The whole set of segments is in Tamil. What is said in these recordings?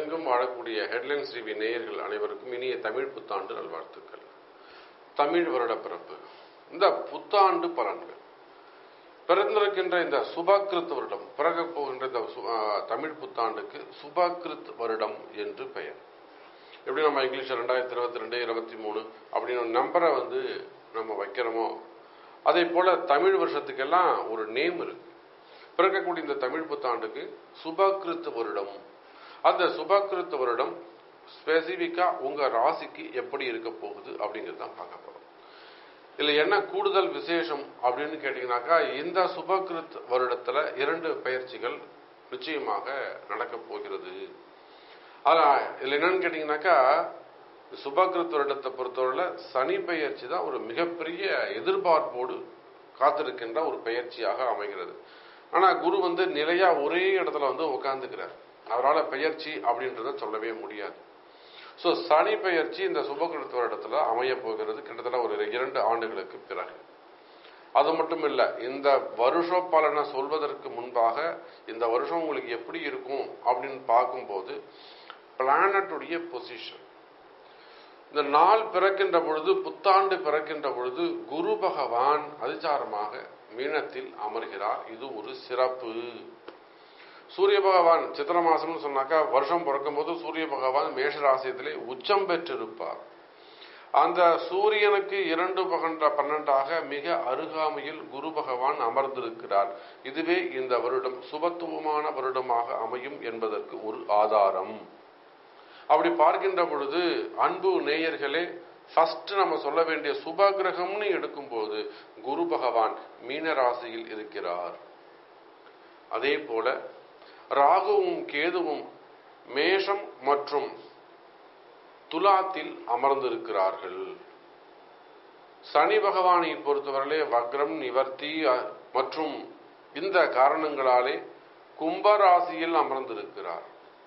உலகமெங்கும் வாழக்கூடிய ஹெட்லைன்ஸ் டிவி நேயர்கள் அனைவருக்கும் இனிய தமிழ் புத்தாண்டு நல்வாழ்த்துக்கள் தமிழ் வருட பிறப்பு இந்த புத்தாண்டு பலன்கள் பிறந்திருக்கின்ற இந்த சுபகிருத் வருடம் பிறக போகின்ற இந்த சு- ஆ, தமிழ் புத்தாண்டுக்கு சுபகிருத் வருடம் என்று பெயர் எப்படி நம்ம இங்கிலீஷ் ரெண்டாயிரத்தி இருபத்தி ரெண்டு இருபத்தி மூணு அப்படின்னு ஒரு நம்பரை வந்து நம்ம வைக்கிறோமோ அதே போல தமிழ் வருஷத்துக்கெல்லாம் ஒரு நேம் இருக்கு பிறக்கக்கூடிய இந்த தமிழ் புத்தாண்டுக்கு சுபகிருத் வருடம் அந்த சுபகிருத் வருடம் ஸ்பெசிஃபிக்கா உங்க ராசிக்கு எப்படி இருக்க போகுது அப்படிங்கிறது தான் பார்க்க போறோம் இதுல என்ன கூடுதல் விசேஷம் அப்படின்னு கேட்டீங்கன்னாக்கா இந்த சுபகிருத் வருடத்துல இரண்டு பயிற்சிகள் நிச்சயமாக நடக்க போகிறது ஆனா இதுல என்னன்னு கேட்டீங்கன்னாக்கா சுபகிருத் வருடத்தை பொறுத்தவரையில சனி பெயர்ச்சி தான் ஒரு மிகப்பெரிய எதிர்பார்ப்போடு காத்திருக்கின்ற ஒரு பெயர்ச்சியாக அமைகிறது ஆனா குரு வந்து நிலையா ஒரே இடத்துல வந்து உட்கார்ந்துக்கிறார் அவரால் பெயர்ச்சி அப்படின்றத சொல்லவே முடியாது ஸோ சனி பெயர்ச்சி இந்த சுபகிருத் வருடத்துல அமைய போகிறது கிட்டத்தட்ட ஒரு இரண்டு ஆண்டுகளுக்கு பிறகு அது மட்டும் இல்ல இந்த வருஷ பலனை சொல்வதற்கு முன்பாக இந்த வருஷம் உங்களுக்கு எப்படி இருக்கும் அப்படின்னு பார்க்கும்போது பிளானட்டுடைய பொசிஷன் இந்த நாள் பிறக்கின்ற பொழுது புத்தாண்டு பிறக்கின்ற பொழுது குரு பகவான் அதிசாரமாக மீனத்தில் அமர்கிறார் இது ஒரு சிறப்பு சூரிய பகவான் சித்திர மாசம்னு சொன்னாக்கா வருஷம் பிறக்கும் போது சூரிய பகவான் மேஷ ராசியத்திலே உச்சம் பெற்றிருப்பார் அந்த சூரியனுக்கு இரண்டு பகன்ற பன்னெண்டாக மிக அருகாமையில் குரு பகவான் அமர்ந்திருக்கிறார் இதுவே இந்த வருடம் சுபத்துவமான வருடமாக அமையும் என்பதற்கு ஒரு ஆதாரம் அப்படி பார்க்கின்ற பொழுது அன்பு நேயர்களே ஃபர்ஸ்ட் நம்ம சொல்ல வேண்டிய சுப கிரகம்னு எடுக்கும்போது குரு பகவான் மீன ராசியில் இருக்கிறார் அதே போல ராகுவும் கேதுவும் மேஷம் மற்றும் துலாத்தில் அமர்ந்திருக்கிறார்கள் சனி பகவானை பொறுத்தவரையிலே வக்ரம் நிவர்த்தி அ- மற்றும் இந்த காரணங்களாலே கும்பராசியில் அமர்ந்திருக்கிறார்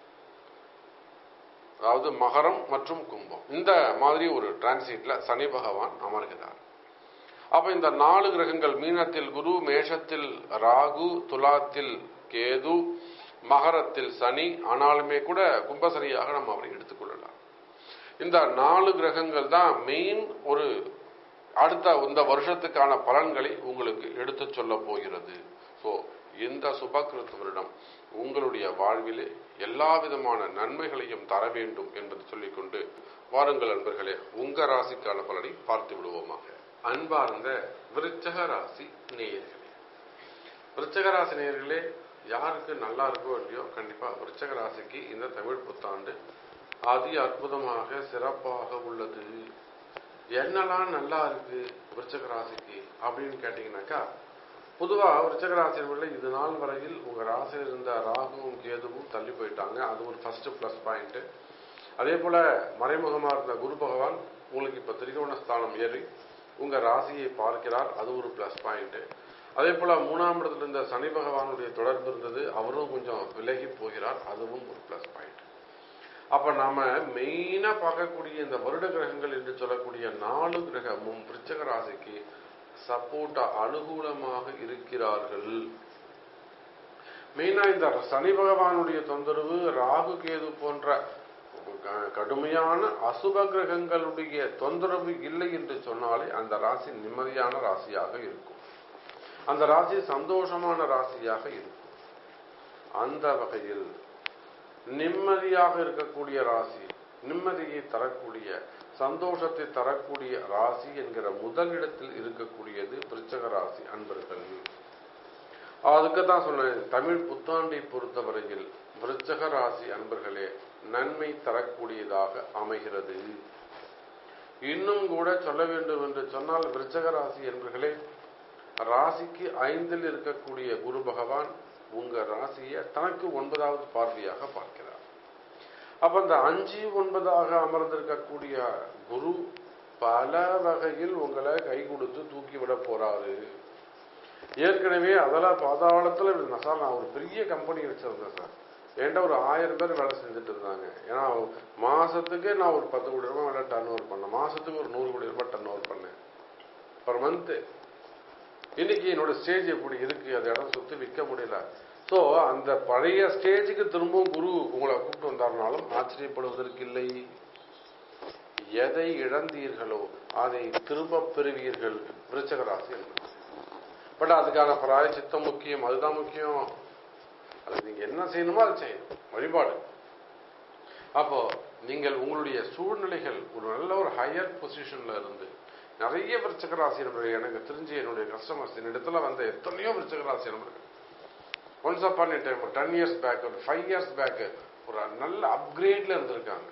அதாவது மகரம் மற்றும் கும்பம் இந்த மாதிரி ஒரு டிரான்சிட்ல சனி பகவான் அமர்கிறார் அப்ப இந்த நாலு கிரகங்கள் மீனத்தில் குரு மேஷத்தில் ராகு துலாத்தில் கேது மகரத்தில் சனி ஆனாலுமே கூட கும்பசனியாக நம்ம அவரை எடுத்துக்கொள்ளலாம் இந்த நாலு கிரகங்கள் தான் மெயின் ஒரு அடுத்த இந்த வருஷத்துக்கான பலன்களை உங்களுக்கு எடுத்து சொல்ல போகிறது ஸோ இந்த சுபகிருத் வருடம் உங்களுடைய வாழ்விலே எல்லா விதமான நன்மைகளையும் தர வேண்டும் என்பதை சொல்லிக்கொண்டு வாருங்கள் அன்பர்களே உங்க ராசிக்கான பலனை பார்த்து விடுவோமாக அன்பார்ந்த விருச்சக ராசி நேயர்களே விருச்சக ராசி நேயர்களே யாருக்கு நல்லா இருக்கோ இல்லையோ கண்டிப்பா விருச்சக ராசிக்கு இந்த தமிழ் புத்தாண்டு அதி அற்புதமாக சிறப்பாக உள்ளது என்னெல்லாம் நல்லா இருக்கு விருச்சக ராசிக்கு அப்படின்னு கேட்டீங்கன்னாக்கா பொதுவா விருச்சக ராசியர்களில் இது நாள் வரையில் உங்க ராசியில் இருந்த ராகுவும் கேதுவும் தள்ளி போயிட்டாங்க அது ஒரு ஃபர்ஸ்ட் ப்ளஸ் பாயிண்ட் அதே போல மறைமுகமா இருந்த குரு பகவான் உங்களுக்கு இப்ப திரிகோண ஸ்தானம் ஏறி உங்க ராசியை பார்க்கிறார் அது ஒரு ப்ளஸ் பாயிண்ட் அதே போல மூணாம் இடத்துல இருந்த சனி பகவானுடைய தொடர்பு இருந்தது அவரும் கொஞ்சம் விலகி போகிறார் அதுவும் ஒரு ப்ளஸ் பாயிண்ட் அப்ப நாம மெயினா பார்க்கக்கூடிய இந்த வருட கிரகங்கள் என்று சொல்லக்கூடிய நாலு கிரகமும் விருச்சக ராசிக்கு சப்போர்ட்டா அனுகூலமாக இருக்கிறார்கள் மெயினா இந்த சனி பகவானுடைய தொந்தரவு ராகு கேது போன்ற க- கடுமையான அசுப கிரகங்களுடைய தொந்தரவு இல்லை என்று சொன்னாலே அந்த ராசி நிம்மதியான ராசியாக இருக்கும் அந்த ராசி சந்தோஷமான ராசியாக இருக்கும் அந்த வகையில் நிம்மதியாக இருக்கக்கூடிய ராசி நிம்மதியை தரக்கூடிய சந்தோஷத்தை தரக்கூடிய ராசி என்கிற முதலிடத்தில் இருக்கக்கூடியது விருச்சக ராசி அன்பர்கள் அதுக்கு தான் சொன்னேன் தமிழ் புத்தாண்டை பொறுத்தவரையில் விருச்சக ராசி அன்பர்களே நன்மை தரக்கூடியதாக அமைகிறது இன்னும் கூட சொல்ல வேண்டும் என்று சொன்னால் விருச்சக ராசி என்பர்களே ராசிக்கு ஐந்தில் இருக்கக்கூடிய குரு பகவான் உங்க ராசியை தனக்கு ஒன்பதாவது பார்வையாக பார்க்கிறார் அப்ப அந்த அஞ்சு ஒன்பதாக அமர்ந்திருக்கக்கூடிய குரு பல வகையில் உங்களை கை கொடுத்து தூக்கி விட போறாரு ஏற்கனவே அதெல்லாம் பாதாளத்துல இருந்தேன் சார் நான் ஒரு பெரிய கம்பெனி வச்சிருந்தேன் சார் என்கிட்ட ஒரு ஆயிரம் பேர் வேலை செஞ்சுட்டு இருந்தாங்க ஏன்னா மாசத்துக்கு நான் ஒரு பத்து கோடி ரூபாய் வேலை டர்ன் ஓவர் பண்ணேன் மாசத்துக்கு ஒரு நூறு கோடி ரூபாய் டர்ன் ஓவர் பண்ணேன் பர் மந்த் இன்னைக்கு என்னோட ஸ்டேஜ் எப்படி இருக்கு அந்த இடம் சுத்தி விற்க முடியல ஸோ அந்த பழைய ஸ்டேஜுக்கு திரும்பவும் குரு உங்களை கூப்பிட்டு வந்தாருனாலும் ஆச்சரியப்படுவதற்கு இல்லை எதை இழந்தீர்களோ அதை திரும்ப பெறுவீர்கள் விருச்சக ராசி என்பது பட் அதுக்கான பிராயச்சித்தம் முக்கியம் அதுதான் முக்கியம் அது நீங்க என்ன செய்யணுமோ அதை செய்யணும் வழிபாடு அப்போ நீங்கள் உங்களுடைய சூழ்நிலைகள் ஒரு நல்ல ஒரு ஹையர் பொசிஷன்ல இருந்து நிறைய விருச்சக ராசி நபர்கள் எனக்கு தெரிஞ்சு என்னுடைய கஸ்டமர்ஸ் இடத்துல வந்த எத்தனையோ விருச்சக ராசி நபர்கள் ஒன்ஸ் அப்பான் டைம் ஒரு டென் இயர்ஸ் பேக் ஒரு ஃபைவ் இயர்ஸ் பேக் ஒரு நல்ல அப்கிரேட்ல இருந்திருக்காங்க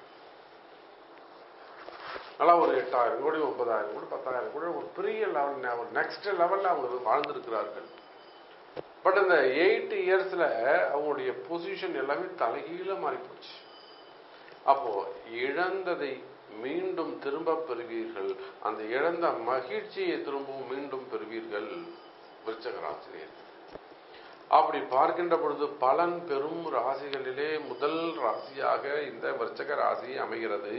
நல்லா ஒரு எட்டாயிரம் கோடி ஒன்பதாயிரம் கோடி பத்தாயிரம் கோடி ஒரு பெரிய லெவல் ஒரு நெக்ஸ்ட் லெவல்ல அவங்க வாழ்ந்திருக்கிறார்கள் பட் இந்த எயிட் இயர்ஸ்ல அவங்களுடைய பொசிஷன் எல்லாமே தலைகீழ மாறி போச்சு அப்போ இழந்ததை மீண்டும் திரும்ப பெறுவீர்கள் அந்த இழந்த மகிழ்ச்சியை திரும்பவும் மீண்டும் பெறுவீர்கள் விருச்சக ராசினியர் அப்படி பார்க்கின்ற பொழுது பலன் பெறும் ராசிகளிலே முதல் ராசியாக இந்த விருச்சக ராசி அமைகிறது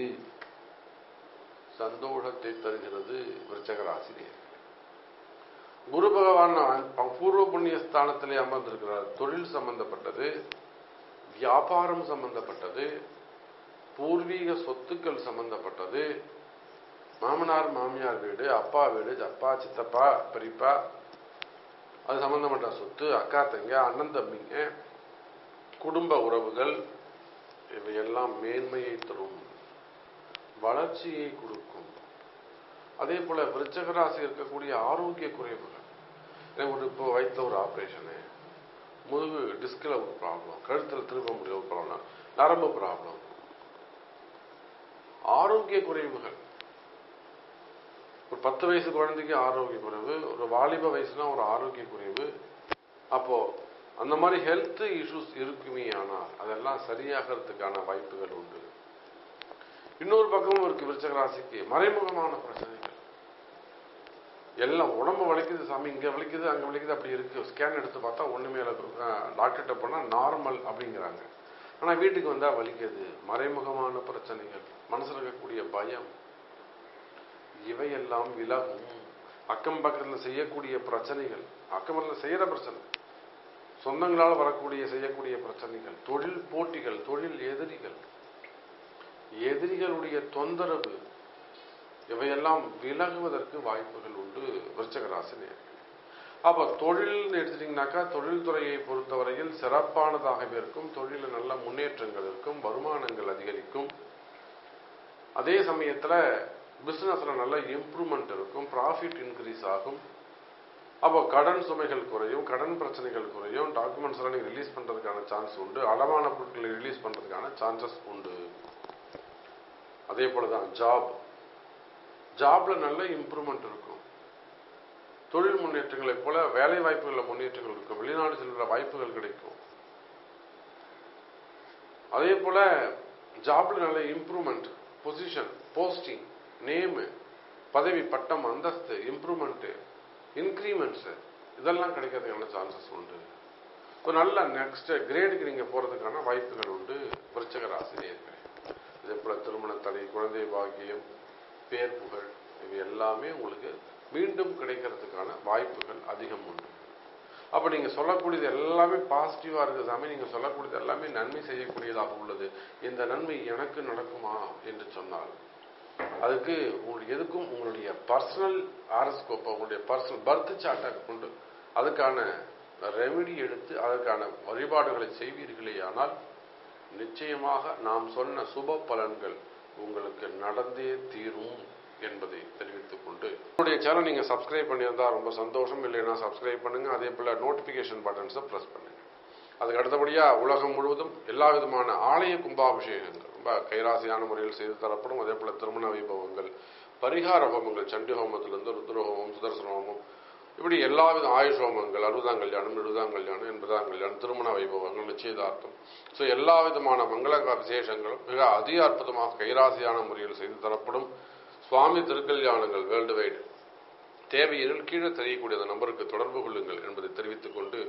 சந்தோஷத்தை தருகிறது விருச்சக ராசினியர் குரு பகவான் பூர்வ புண்ணிய ஸ்தானத்திலே அமர்ந்திருக்கிறார் தொழில் சம்பந்தப்பட்டது வியாபாரம் சம்பந்தப்பட்டது பூர்வீக சொத்துக்கள் சம்பந்தப்பட்டது மாமனார் மாமியார் வீடு அப்பா வீடு அப்பா சித்தப்பா பெரியப்பா அது சம்பந்தப்பட்ட சொத்து அக்கா தங்க அண்ணன் தம்பிங்க குடும்ப உறவுகள் இவையெல்லாம் மேன்மையை தரும் வளர்ச்சியை கொடுக்கும் அதே போல விருச்சக ராசி இருக்கக்கூடிய ஆரோக்கிய குறைவுகள் எனக்கு ஒரு இப்போ வயிற்றுல ஒரு ஆப்ரேஷனு முதுகு டிஸ்கில் ஒரு ப்ராப்ளம் கழுத்தில் திரும்ப முடிய ஒரு ப்ராப்ளம் நரம்பு ப்ராப்ளம் ஆரோக்கிய குறைவுகள் ஒரு பத்து வயசு குழந்தைக்கு ஆரோக்கிய குறைவு ஒரு வாலிப வயசுனா ஒரு ஆரோக்கிய குறைவு அப்போ அந்த மாதிரி ஹெல்த் இஷ்யூஸ் இருக்குமே ஆனால் அதெல்லாம் சரியாகிறதுக்கான வாய்ப்புகள் உண்டு இன்னொரு பக்கமும் இருக்கு விருச்சக ராசிக்கு மறைமுகமான பிரச்சனைகள் எல்லாம் உடம்பு வலிக்குது சாமி இங்க வலிக்குது அங்க வலிக்குது அப்படி இருக்கு ஸ்கேன் எடுத்து பார்த்தா ஒண்ணுமே டாக்டர்கிட்ட போனா நார்மல் அப்படிங்கிறாங்க ஆனா வீட்டுக்கு வந்தா வலிக்குது மறைமுகமான பிரச்சனைகள் மனசுல இருக்கக்கூடிய பயம் இவையெல்லாம் விலகும் அக்கம் பக்கத்துல செய்யக்கூடிய பிரச்சனைகள் அக்கம் பக்கத்துல செய்யற பிரச்சனை சொந்தங்களால் வரக்கூடிய செய்யக்கூடிய பிரச்சனைகள் தொழில் போட்டிகள் தொழில் எதிரிகள் எதிரிகளுடைய தொந்தரவு இவையெல்லாம் விலகுவதற்கு வாய்ப்புகள் உண்டு விருச்சக ராசினியர் அப்ப தொழில்னு எடுத்துட்டீங்கன்னாக்கா தொழில்துறையை பொறுத்தவரையில் சிறப்பானதாகவே இருக்கும் தொழில நல்ல முன்னேற்றங்கள் இருக்கும் வருமானங்கள் அதிகரிக்கும் அதே சமயத்துல பிசினஸ்ல நல்ல இம்ப்ரூவ்மெண்ட் இருக்கும் ப்ராஃபிட் இன்க்ரீஸ் ஆகும் அப்போ கடன் சுமைகள் குறையும் கடன் பிரச்சனைகள் குறையும் டாக்குமெண்ட்ஸ் எல்லாம் நீங்க ரிலீஸ் பண்றதுக்கான சான்ஸ் உண்டு அளவான பொருட்களை ரிலீஸ் பண்றதுக்கான சான்சஸ் உண்டு அதே போலதான் ஜாப் ஜாப்ல நல்ல இம்ப்ரூவ்மெண்ட் இருக்கும் தொழில் முன்னேற்றங்களை போல வேலை வாய்ப்புகளில் முன்னேற்றங்கள் இருக்கும் வெளிநாடு செல்கிற வாய்ப்புகள் கிடைக்கும் அதே போல ஜாப்ல நல்ல இம்ப்ரூவ்மெண்ட் பொசிஷன் போஸ்டிங் நேமு பதவி பட்டம் அந்தஸ்து இம்ப்ரூவ்மெண்ட் இன்க்ரிமெண்ட்ஸ் இதெல்லாம் கிடைக்கிறதுக்கான சான்சஸ் உண்டு ஒரு நல்ல நெக்ஸ்ட் கிரேடுக்கு நீங்க போறதுக்கான வாய்ப்புகள் உண்டு விருச்சக ராசினியர்கள் இதே போல திருமண தடை குழந்தை பாக்கியம் பேர் புகழ் இவை எல்லாமே உங்களுக்கு மீண்டும் கிடைக்கிறதுக்கான வாய்ப்புகள் அதிகம் உண்டு அப்ப நீங்க சொல்லக்கூடியது எல்லாமே பாசிட்டிவா இருக்கு சாமி நீங்க சொல்லக்கூடியது எல்லாமே நன்மை செய்யக்கூடியதாக உள்ளது இந்த நன்மை எனக்கு நடக்குமா என்று சொன்னால் அதுக்கு உங்களுக்கு எதுக்கும் உங்களுடைய பர்சனல் ஆரஸ்கோப்பை உங்களுடைய பர்சனல் பர்த் சார்ட்டை கொண்டு அதுக்கான ரெமெடி எடுத்து அதற்கான வழிபாடுகளை செய்வீர்களே ஆனால் நிச்சயமாக நாம் சொன்ன சுப பலன்கள் உங்களுக்கு நடந்தே தீரும் என்பதை தெரிவித்துக் கொண்டு என்னுடைய சேனல் நீங்க சப்ஸ்கிரைப் பண்ணியிருந்தா ரொம்ப சந்தோஷம் இல்லைன்னா சப்ஸ்கிரைப் பண்ணுங்க அதே போல நோட்டிபிகேஷன் பட்டன்ஸை பிரஸ் பண்ணுங்க அதுக்கு அடுத்தபடியா உலகம் முழுவதும் எல்லா விதமான ஆலய கும்பாபிஷேகங்கள் ரொம்ப கைராசியான முறையில் செய்து தரப்படும் அதே போல திருமண வைபவங்கள் பரிகார ஹோமங்கள் சண்டி ஹோமத்திலிருந்து ருத்ர ஹோமம் சுதர்சன ஹோமம் இப்படி எல்லா வித ஆயுஷ் ஹோமங்கள் அறுபதாம் கல்யாணம் எழுபதாம் கல்யாணம் எண்பதாம் கல்யாணம் திருமண வைபவங்கள் நிச்சயதார்த்தம் ஸோ எல்லா விதமான மங்கள விசேஷங்களும் மிக அதி அற்புதமாக கைராசியான முறையில் செய்து தரப்படும் சுவாமி திருக்கல்யாணங்கள் வேர்ல்டு வைடு தேவையில் கீழே தெரியக்கூடிய அந்த நம்பருக்கு தொடர்பு கொள்ளுங்கள் என்பதை தெரிவித்துக் கொண்டு